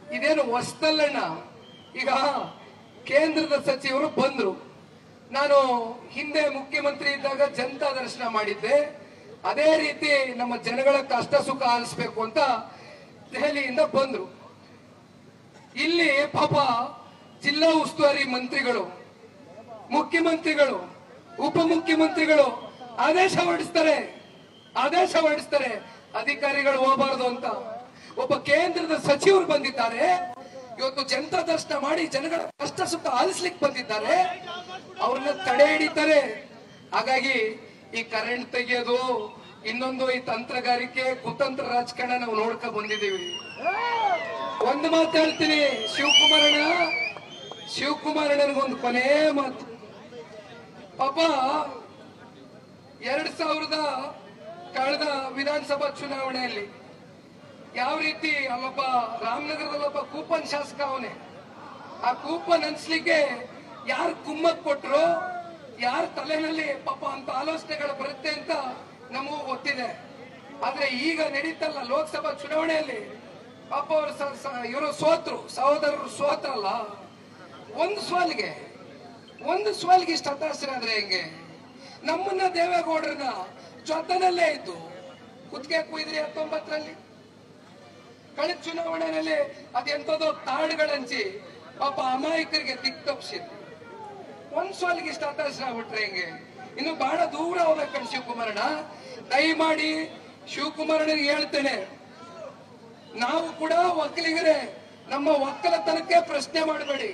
ಇದೇನು ಹೊಸ್ತಲ್ಲಣ್ಣ ಈಗ ಕೇಂದ್ರದ ಸಚಿವರು ಬಂದ್ರು ನಾನು ಹಿಂದೆ ಮುಖ್ಯಮಂತ್ರಿ ಇದ್ದಾಗ ಜನತಾ ದರ್ಶನ ಮಾಡಿದ್ದೆ ಅದೇ ರೀತಿ ನಮ್ಮ ಜನಗಳ ಕಷ್ಟ ಸುಖ ಆಲಿಸ್ಬೇಕು ಅಂತ ದೆಹಲಿಯಿಂದ ಬಂದ್ರು ಇಲ್ಲಿ ಪಾಪ ಜಿಲ್ಲಾ ಉಸ್ತುವಾರಿ ಮಂತ್ರಿಗಳು ಮುಖ್ಯಮಂತ್ರಿಗಳು ಉಪಮುಖ್ಯಮಂತ್ರಿಗಳು ಆದೇಶ ಹೊರಡಿಸ್ತಾರೆ ಆದೇಶ ಹೊರಡಿಸ್ತಾರೆ ಅಧಿಕಾರಿಗಳು ಹೋಗಬಾರದು ಅಂತ ಒಬ್ಬ ಕೇಂದ್ರದ ಸಚಿವರು ಬಂದಿದ್ದಾರೆ ಇವತ್ತು ಜನತಾ ದರ್ಶನ ಮಾಡಿ ಜನಗಳ ಕಷ್ಟ ಸುಖ ಆಲಿಸ್ಲಿಕ್ಕೆ ಬಂದಿದ್ದಾರೆ ಅವ್ರನ್ನ ತಡೆ ಹಿಡಿತಾರೆ ಹಾಗಾಗಿ ಈ ಕರೆಂಟ್ ತೆಗೆಯೋದು ಇನ್ನೊಂದು ಈ ತಂತ್ರಗಾರಿಕೆ ಕುತಂತ್ರ ರಾಜಕಾರಣ ನಾವು ನೋಡ್ಕೊಂಡ್ ಬಂದಿದ್ದೀವಿ ಒಂದು ಮಾತು ಹೇಳ್ತೀನಿ ಶಿವಕುಮಾರಣ್ಣ ಶಿವಕುಮಾರಣ್ಣನಿಗೊಂದು ಕೊನೆ ಮಾತು ಪಾಪ ಎರಡ್ ಸಾವಿರದ ಕಳೆದ ವಿಧಾನಸಭಾ ಚುನಾವಣೆಯಲ್ಲಿ ಯಾವ ರೀತಿ ಅಲ್ಲೊಬ್ಬ ರಾಮನಗರದಲ್ಲೊಬ್ಬ ಕೂಪನ್ ಶಾಸಕ ಅವನೇ ಆ ಕೂಪನ್ ಅನ್ಸ್ಲಿಕ್ಕೆ ಯಾರು ಕುಮ್ಮಕ್ ಕೊಟ್ರು ಯಾರ ತಲೆನಲ್ಲಿ ಪಾಪ ಅಂತ ಆಲೋಚನೆಗಳು ಬರುತ್ತೆ ಅಂತ ನಮಗೂ ಗೊತ್ತಿದೆ ಆದ್ರೆ ಈಗ ನಡೀತಲ್ಲ ಲೋಕಸಭಾ ಚುನಾವಣೆಯಲ್ಲಿ ಪಾಪ ಅವರು ಇವರು ಸೋತ್ರು ಸಹೋದರರು ಸೋತ್ರಲ್ಲ ಒಂದು ಸೋಲ್ಗೆ ಒಂದು ಸೋಲ್ಗೆ ಇಷ್ಟು ಹತಾಶರಾದ್ರೆ ಹೆಂಗೆ ನಮ್ಮನ್ನ ದೇವೇಗೌಡರನ್ನ ಜೊತೆನಲ್ಲೇ ಇದ್ದು ಕುತ್ತಿಗೆ ಕುಯ್ದ್ರಿ ಹತ್ತೊಂಬತ್ತರಲ್ಲಿ ಕಳೆದ ಚುನಾವಣೆಯಲ್ಲಿ ಅದೆಂತದೋ ತಾಡುಗಳಂಚಿ ಪಾಪ ಅಮಾಯಕರಿಗೆ ದಿಕ್ ತಪ್ಪಿಸಿದ್ರು ಒಂದ್ ಸೋಲಿಗೆ ಇಷ್ಟ ಹತಾಶರಾಗ್ಬಿಟ್ರೆ ಹೆಂಗೆ ಇನ್ನು ಬಹಳ ದೂರ ಹೋಗ್ಬೇಕಂಡ್ ಶಿವಕುಮಾರಣ್ಣ ದಯಮಾಡಿ ಶಿವಕುಮಾರನಿಗೆ ಹೇಳ್ತೇನೆ ನಾವು ಕೂಡ ಒಕ್ಕಲಿಗರೇ ನಮ್ಮ ಒಕ್ಕಲತನಕ್ಕೆ ಪ್ರಶ್ನೆ ಮಾಡಬೇಡಿ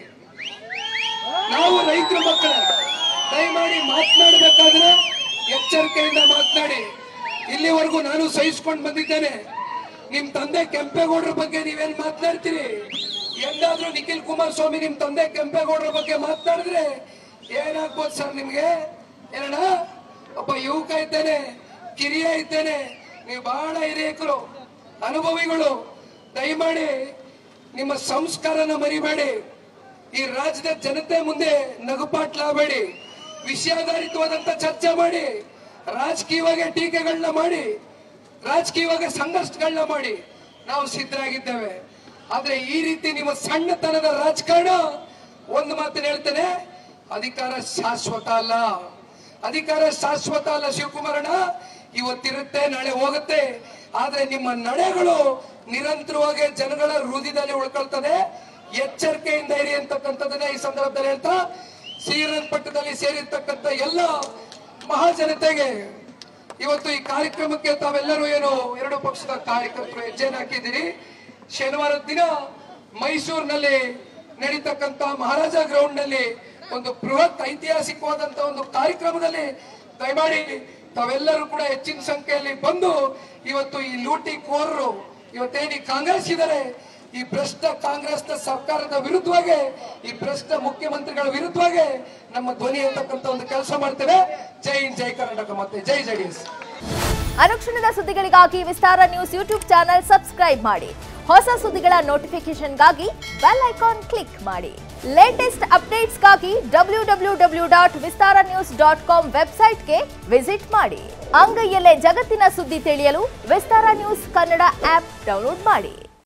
ನಾವು ರೈತರ ಮಕ್ಕಳೇ ದಯಮಾಡಿ ಮಾತನಾಡಬೇಕಾದ್ರೆ ಎಚ್ಚರಿಕೆಯಿಂದ ಮಾತನಾಡಿ ಇಲ್ಲಿವರೆಗೂ ನಾನು ಸಹಿಸ್ಕೊಂಡು ಬಂದಿದ್ದೇನೆ ನಿಮ್ ತಂದೆ ಕೆಂಪೇಗೌಡರ ಬಗ್ಗೆ ನೀವೇನ್ ಮಾತನಾಡ್ತೀರಿ ಎಂದಾದ್ರೂ ನಿಖಿಲ್ ಕುಮಾರಸ್ವಾಮಿ ನಿಮ್ ತಂದೆ ಕೆಂಪೇಗೌಡರ ಬಗ್ಗೆ ಮಾತನಾಡಿದ್ರೆ ಏನಾಗ್ಬೋದು ಸರ್ ನಿಮ್ಗೆ ಏನಣ್ಣ ಒಬ್ಬ ಯುವಕ ಇದ್ದೇನೆ ಕಿರಿಯ ಇದ್ದೇನೆ ನೀವು ಬಹಳ ಹಿರಿಯಕರು ಅನುಭವಿಗಳು ದಯಮಾಡಿ ನಿಮ್ಮ ಸಂಸ್ಕಾರನ ಮರಿಬೇಡಿ ಈ ರಾಜ್ಯದ ಜನತೆ ಮುಂದೆ ನಗುಪಾಟ್ಲಾಗಬೇಡಿ ವಿಷಯಾಧಾರಿತವಾದಂತ ಚರ್ಚೆ ಮಾಡಿ ರಾಜಕೀಯವಾಗಿ ಟೀಕೆಗಳನ್ನ ಮಾಡಿ ರಾಜಕೀಯವಾಗಿ ಸಂಘರ್ಷಗಳನ್ನ ಮಾಡಿ ನಾವು ಸಿದ್ಧರಾಗಿದ್ದೇವೆ ಆದ್ರೆ ಈ ರೀತಿ ನಿಮ್ಮ ಸಣ್ಣತನದ ರಾಜಕಾರಣ ಒಂದು ಮಾತನ್ನ ಹೇಳ್ತೇನೆ ಅಧಿಕಾರ ಶಾಶ್ವತ ಅಲ್ಲ ಅಧಿಕಾರ ಶಾಶ್ವತ ಅಲ್ಲ ಶಿವಕುಮಾರಣ್ಣ ಇವತ್ತಿರುತ್ತೆ ನಾಳೆ ಹೋಗುತ್ತೆ ಆದ್ರೆ ನಿಮ್ಮ ನಡೆಗಳು ನಿರಂತರವಾಗಿ ಜನಗಳ ಹೃದಯದಲ್ಲಿ ಉಳ್ಕೊಳ್ತದೆ ಎಚ್ಚರಿಕೆಯಿಂದ ಇರಿ ಅಂತಕ್ಕಂಥದ್ದನ್ನ ಈ ಸಂದರ್ಭದಲ್ಲಿ ಹೇಳ್ತಾ ಶ್ರೀರಂಗಪಟ್ಟಣದಲ್ಲಿ ಸೇರಿರ್ತಕ್ಕಂಥ ಎಲ್ಲ ಮಹಾಜನತೆಗೆ ಇವತ್ತು ಈ ಕಾರ್ಯಕ್ರಮಕ್ಕೆ ತಾವೆಲ್ಲರೂ ಏನು ಎರಡು ಪಕ್ಷದ ಕಾರ್ಯಕರ್ತರು ಹೆಜ್ಜೆಯನ್ನು ಹಾಕಿದ್ದೀರಿ ಶನಿವಾರದ ದಿನ ಮೈಸೂರಿನಲ್ಲಿ ನಡೀತಕ್ಕಂತ ಮಹಾರಾಜ ಗ್ರೌಂಡ್ ನಲ್ಲಿ ಒಂದು ಬೃಹತ್ ಐತಿಹಾಸಿಕವಾದಂತ ಒಂದು ಕಾರ್ಯಕ್ರಮದಲ್ಲಿ ದಯಮಾಡಿ ತಾವೆಲ್ಲರೂ ಕೂಡ ಹೆಚ್ಚಿನ ಸಂಖ್ಯೆಯಲ್ಲಿ ಬಂದು ಇವತ್ತು ಈ ಲೂಟಿ ಕೋರರು ಇವತ್ತೇನು ಈ ಕಾಂಗ್ರೆಸ್ ಇದ್ದಾರೆ ಈ ಭ್ರಷ್ಟ ಕಾಂಗ್ರೆಸ್ನ ಸರ್ಕಾರದ ವಿರುದ್ಧವಾಗಿ ಈ ಭ್ರಷ್ಟ ಮುಖ್ಯಮಂತ್ರಿಗಳ ವಿರುದ್ಧವಾಗಿ ನಮ್ಮ ಧ್ವನಿ ಅಂತಕ್ಕಂಥ ಒಂದು ಕೆಲಸ ಮಾಡ್ತೇವೆ ಜೈ ಹಿಂದ್ ಜೈ ಕರ್ನಾಟಕ ಮತ್ತೆ ಜೈ ಜೆಡಿಎಸ್ ಅನುಕ್ಷಣದ ಸುದ್ದಿಗಳಿಗಾಗಿ Vistara news YouTube channel subscribe ಮಾಡಿ ಹೊಸ ಸುದ್ದಿಗಳ ನೋಟಿಫಿಕೇಶನ್ಗಾಗಿ ಬೆಲ್ ಐಕಾನ್ ಕ್ಲಿಕ್ ಮಾಡಿ ಲೇಟೆಸ್ಟ್ ಅಪ್ಡೇಟ್ಸ್ಗಾಗಿ W W W dot Vistara news dot com ವೆಬ್ಸೈಟ್ಗೆ ವಿಸಿಟ್ ಮಾಡಿ ಅಂಗೈಯಲ್ಲೇ ಜಗತ್ತಿನ ಸುದ್ದಿ ತಿಳಿಯಲು Vistara news Kannada app download ಮಾಡಿ